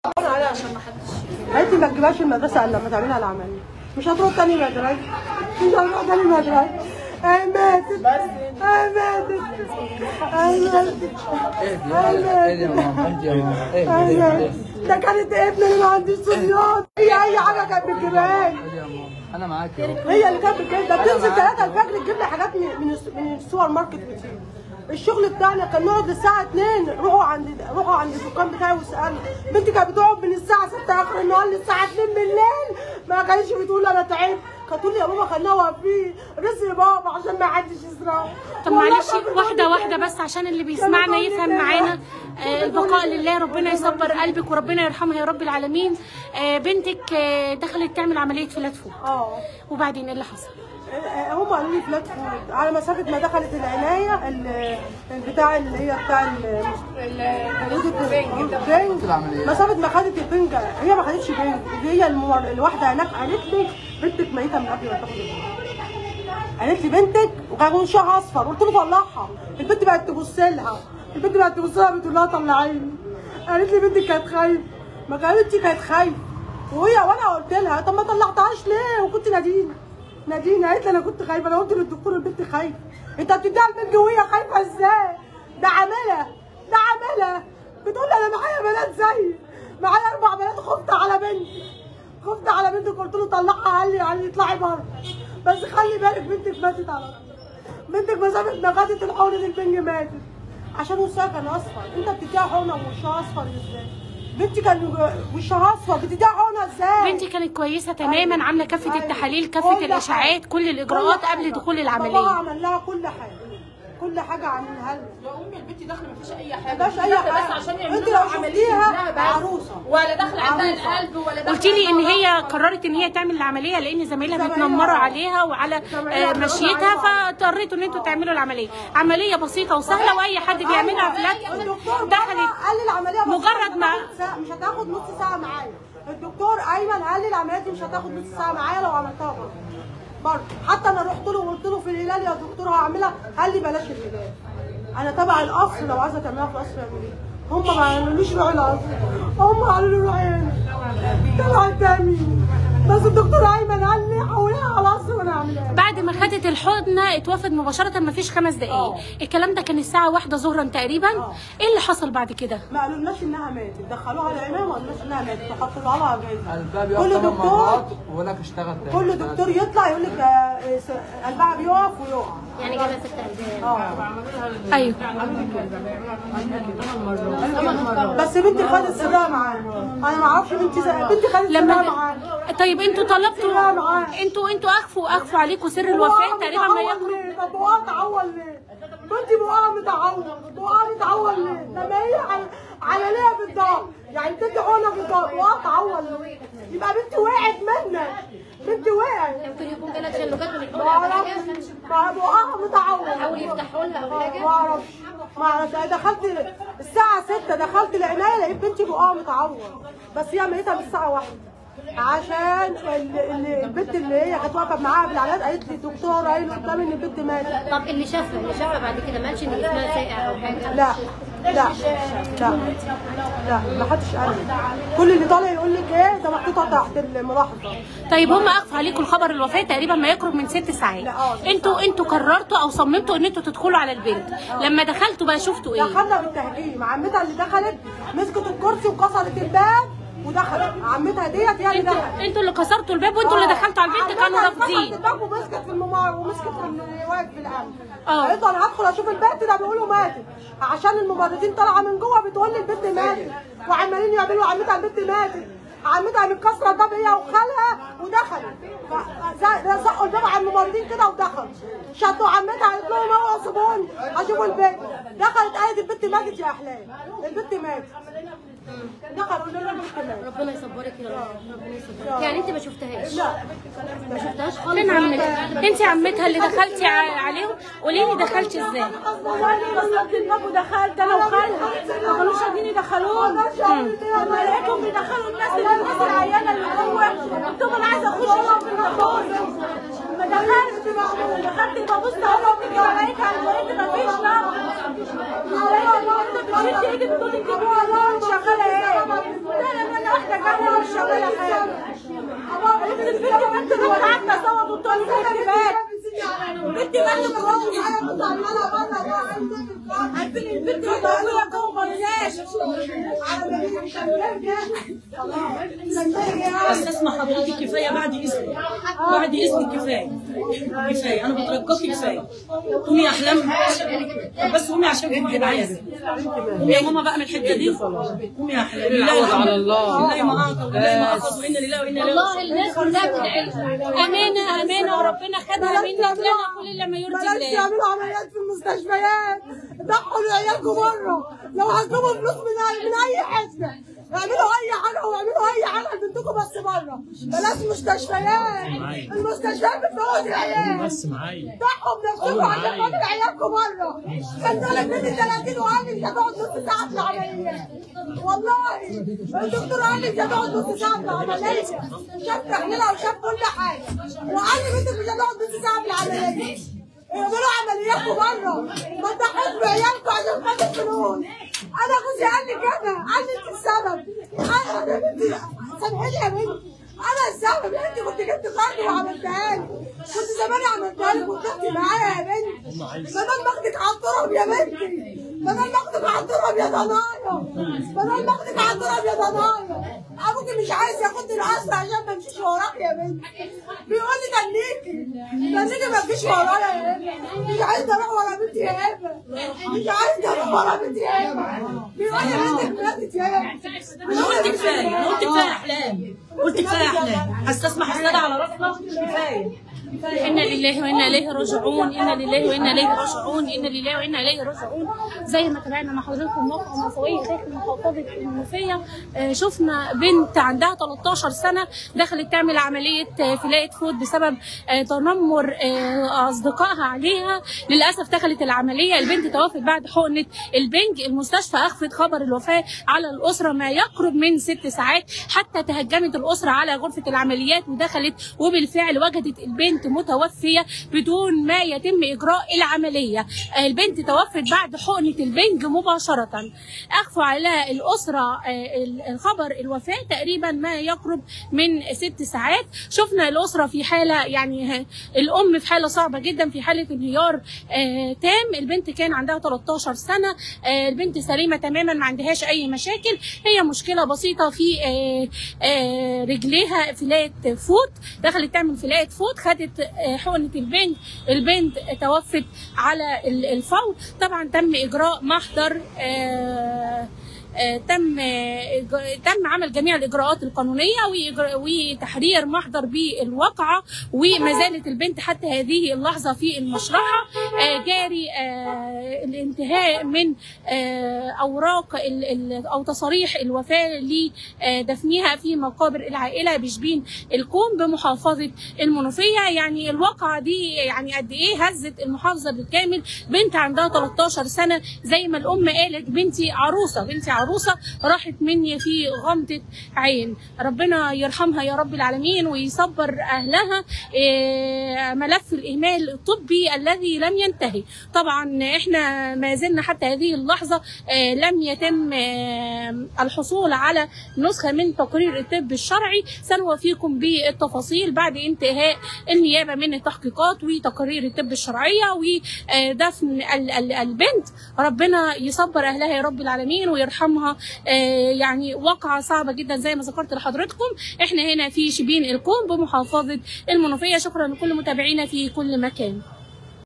عليها عشان ما حدش قالت لي ما تجيبهاش المدرسه الا لما تعملها العمليه مش هتروح تاني مدرسه مش هتروح تاني مدرسه اي ماتت اي ماتت اي ماتت اهدي اهدي يا ماما اهدي يا ماما اهدي اي اهدي ماتت ده كانت ابني اللي ما عنديش صبيان هي اي حاجه كانت بتجيبها لي اهدي يا ماما انا معاك يا ماما هي اللي كانت بتجيب ده بتنزل 3 الفجر تجيب لي حاجات من من الس- من السوبر ماركت وتيجي الشغل بتاعنا كان نقعد للساعة 2 روحوا عند روحوا عند الدكان بتاعي واسألوا بنتي كانت بتقعد من الساعة 6 آخر النهار للساعة 2 بالليل ما كانتش بتقول أنا تعبت كانت تقول لي يا بابا خلينا واقفين رزق بابا عشان ما حدش يسرقه طب معلش واحدة واحدة بس عشان اللي بيسمعنا يفهم معانا آه، البقاء لله ربنا يصبر قلبك وربنا يرحمها يا رب العالمين آه، بنتك آه، دخلت تعمل عملية فلات فوق اه وبعدين ايه اللي حصل؟ هم قالوا لي فلات فود على مسافه ما دخلت العنايه ال- البتاع اللي هي بتاع ال- البنج العمليات. مسافه ما خدت البنج هي ما خدتش بنج هي المور... الواحده هناك قالت لي بنتك ميته من قبل ما تاخد البنج قالت لي بنتك وكان وشها اصفر قلت له طلعها البنت بقت تبص لها البنت بقت تبص لها بتقول لها طلعيني قالت لي بنتك كانت خايفه ما قالت لي كانت خايفه وهي وانا قلت لها طب ما طلعتهاش ليه وكنت ناديني ناديني قالت لي انا كنت خايفه انا قلت للدكتور البنت خايفه انت بتديها البنت وهي خايفه ازاي ده عامله ده عامله بتقول لي انا معايا بنات زي معايا اربع بنات خفت على بنتي خفت على بنتك قلت له طلعها قال لي قال لي اطلعي بره بس خلي بالك بنتك ماتت على طول بنتك مسافه ما خدت الحقنه البنج ماتت عشان وشها كان اصفر انت بتديها حقنه ووشها اصفر ازاي بنتي كان وشها اصفر بتديها حقنه ازاي بنتي كانت كويسة تماما عاملة كافة التحاليل كافة كل الإشاعات حاجة. كل الإجراءات كل قبل حاجة. دخول باباها العملية عمل لها كل حاجه كل حاجه عملها لها يا امي البنت داخله ما فيش اي حاجه مفيش أي داخلة حاجة. بس عشان أنت يعملوا لو لها عمليه شفتيها ابنها بس. عروسة. ولا داخله عندها عروسة. القلب ولا داخله قلت لي ان عندها هي ضغط. قررت ان هي تعمل العمليه لان زمايلها زمايلها. بيتنمروا عليها وعلى زمايلها آه، بيقولوا مشيتها عليها. فاضطريتوا ان انتوا تعملوا العمليه عمليه بسيطه وسهله واي حد بيعملها فلات الدكتور دخلت دخلت قال لي العمليه بس مجرد مش ما- هتاخد ساعة- مش هتاخد نص ساعه معايا الدكتور ايمن قال لي العمليه دي مش هتاخد نص ساعه معايا لو عملتها بره بره حتى انا رحت له وقلت له في الهلال يا دكتور هعملها قال لي بلاش الهلال انا تبع القصر لو عايزه تعملها في القصر اعمل ايه هم ما قالوليش روحي القصر هم قالوا لي روحي هنا تبع التامين بس الدكتور ايمن قال لي حوليها على القصر وانا هعملها بعد ما خدت الحضنه اتوفت مباشره ما فيش خمس دقائق اه. الكلام ده كان الساعه واحدة ظهرا تقريبا اه. ايه اللي حصل بعد كده ما قالولناش انها ماتت دخلوها العنايه ما قالولناش انها ماتت وحطوا لها جايزه الباب كل يقف ثمان دكتور مرات وهناك اشتغل تاني كل دكتور يطلع يقول لك آه، س- قلبها بيقف ويقع يعني جابها ست اه ايوه بس بنتي خدت سرها معاها انا ما اعرفش بنتي بنتي خدت سرها لما معاها طيب انتوا سرها طلبتوا معاها انتوا انتوا اخفوا اخفوا عليكم سر الوفاه تقريبا ما يخرج طب بقها متعول ليه؟ بنتي بقها متعول بقها متعول ليه؟ لما هي عل- علانيه بالضغط يعني بتدي حقنه بالضغط بقها متعول ليه؟ يبقى بنتي وقعت منك بنتي وقعت ممكن يكون جالها تشنجات من ما الحقن او اعرفش حاجه ما بقها متعول حاول يفتحوا لها او حاجه ما اعرفش ما اعرفش أنا دخلت الساعة 6 دخلت العناية لقيت بنتي بقها متعور بس هي ميتة من الساعة 1 عشان ال- ال- البنت اللي هي كانت واقفة معاها بالعلاج قالت لي الدكتور قايل قدامي ان البنت ماتت طب اللي شافها اللي شافها بعد كده ما قالش ان جسمها ساقع او حاجه لا لا لا لا ما حدش قال لي. كل اللي طالع يقول لك ايه ده محطوطة تحت الملاحظة طيب هم اخفوا عليكم الخبر الوفاه تقريبا ما يقرب من ست ساعات لا، اه، ست انتوا انتوا قررتوا او صممتوا ان انتوا تدخلوا على البنت لما دخلتوا بقى شفتوا ايه دخلنا بالتهجيم عمتها اللي دخلت مسكت الكرسي وكسرت الباب ودخلت عمتها ديت هي اللي انتوا دخلت انتوا اللي كسرتوا الباب وانتوا اللي دخلتوا على البنت كانوا عمتها فتحت رافضين الباب ومسكت في الممر ومسكت في اللي واقف في الامن اه. قالت له انا هدخل اشوف البنت ده بيقولوا ماتت عشان الممرضين طالعه من جوه بتقول لي البنت ماتت وعمالين يعملوا عمتها البنت ماتت عمتها متكسره الباب هي وخالها ودخلت ف- زقوا الباب على الممرضين كده ودخلوا شدوا عمتها قالت لهم اوعوا سيبوني اشوفوا البنت دخلت قالت البنت ماتت يا احلام البنت ماتت دخلوا قالوا لهم البنت ماتت ربنا يصبرك يا رب ربنا يصبرك يعني انت ما شفتهاش لا ما شفتهاش خالص فين عمتها انت عمتها اللي دخلتي ع- عليهم قولي لي دخلتي ازاي نزلت الباب ودخلت انا وخالها ما كانوش راضيين يدخلوني لما لقيتهم بيدخلوا الناس اللي الناس العيانه اللي جوه قلت لهم انا عايزه اخش جوه في البابور ما دخلت دخلت ببص اهو بتيجي لقيتها لقيت ما فيش نار انت بتشدي ايدي بتقولي انت جوه نار شغاله ايه؟ لا لا لا ولا حاجه انت اللي قعدنا سوا دكتور البنت مات البنت ماتت وهو معايا كنت عماله بره بقى عايزين البنت ماتت وهي جوه مرياش بس اسمع حضرتك كفايه بعد اذنك بعد اذنك كفايه كفايه انا بترجاكي كفايه قومي يا احلام طب بس قومي عشان كنت معايا قومي يا ماما بقى من الحته دي قومي يا احلام لله على الله. لله ما اعطى ولله ما اخذ وانا لله وانا اليه والله الناس كلها بتدعي لها امانه امانه وربنا خدها منك لنا كل لما يرضي بلاش الله تعملوا عمليات في المستشفيات ضحوا لعيالكم بره لو هتجيبوا فلوس من أي- من اي حته اعملوا اي حاجه واعملوا اي حاجه لبنتكم بس بره بلاش مستشفيات المستشفيات بتموت العيال بس معايا ضحوا بنفسكم عشان خاطر عيالكم بره كان ده بنتي 30 وعامل هتقعد نص ساعه في العمليه والله الدكتور قال لي مش هتقعد نص ساعه في العمليه شاف تحليلها وشاف كل حاجه وقال لي بنتك مش هتقعد نص ساعه في العمليه اعملوا عملياتكم بره ما تضحوش بعيالكم عشان خاطر فلوس انا جوزي قال لي كده قال لي انت السبب انا يا بنتي سامحيني يا بنتي انا السبب يا بنتي كنت جبت قرض وعملتها لي كنت زمان عملتها لي كنت اختي معايا يا بنتي بدل ما اخدك على التراب يا بنتي بدل ما اخدك على التراب يا ضنايا بدل ما اخدك على التراب يا ضنايا ابوكي مش عايز ياخدني القصر عشان ما امشيش وراك يا بنتي بيقول لي تنيكي تنيكي ما تجيش ورايا يا ابني مش عايز اروح ورا بنتي يا ابني مش عايز اروح ورا بنتي يا ابني بيقول لي بنتك ماتت يا ابني انا قلت كفايه انا قلت كفايه يا احلام قلت كفايه يا احلام هستسمح الساده على راسنا كفايه انا لله وانا اليه راجعون انا لله وانا اليه راجعون انا لله وانا اليه راجعون زي ما تابعنا مع حضراتكم موقع مصويه داخل محافظه المنوفيه آه، شفنا بنت عندها 13 سنه دخلت تعمل عمليه آه، فلاقه فوت بسبب آه، تنمر آه، اصدقائها عليها للاسف دخلت العمليه البنت توفت بعد حقنه البنج المستشفى اخفت خبر الوفاه على الاسره ما يقرب من ست ساعات حتى تهجمت الاسره على غرفه العمليات ودخلت وبالفعل وجدت البنت متوفيه بدون ما يتم اجراء العمليه آه، البنت توفت بعد حقنه البنج مباشره اخفوا على الاسره آه، ال- الخبر الوفاه تقريبا ما يقرب من ست ساعات شفنا الاسره في حاله يعني ه- الام في حاله صعبه جدا في حاله انهيار آه، تام البنت كان عندها 13 سنه آه، البنت سليمه تماما ما عندهاش اي مشاكل هي مشكله بسيطه في آه، آه، رجليها فلايه فوت دخلت تعمل فلايه فوت خدت آه، حقنه البنت البنت توفت على ال- الفور طبعا تم اجراء محضر آه، آه، تم آه، إج- تم عمل جميع الاجراءات القانونيه وإجراء- وتحرير محضر بالواقعه وما زالت البنت حتى هذه اللحظه في المشرحه آه، جاري آه، الانتهاء من آه، اوراق ال- ال- او تصاريح الوفاه لدفنها في مقابر العائله بشبين الكوم بمحافظه المنوفيه يعني الواقعه دي يعني قد ايه هزت المحافظه بالكامل بنت عندها 13 سنه زي ما الام قالت بنتي عروسه بنتي عروسه راحت مني في غمضه عين ربنا يرحمها يا رب العالمين ويصبر اهلها إيه، ملف الاهمال الطبي الذي لم ينتهي طبعا احنا ما زلنا حتى هذه اللحظه آه، لم يتم آه، الحصول على نسخه من تقرير الطب الشرعي سنوافيكم بالتفاصيل بعد انتهاء النيابه من التحقيقات وتقارير الطب الشرعيه ودفن ال- ال- البنت ربنا يصبر اهلها يا رب العالمين ويرحمها آه، يعني واقعه صعبه جدا زي ما ذكرت لحضراتكم احنا هنا في شبين الكوم بمحافظه المنوفيه شكرا لكل متابعينا في كل مكان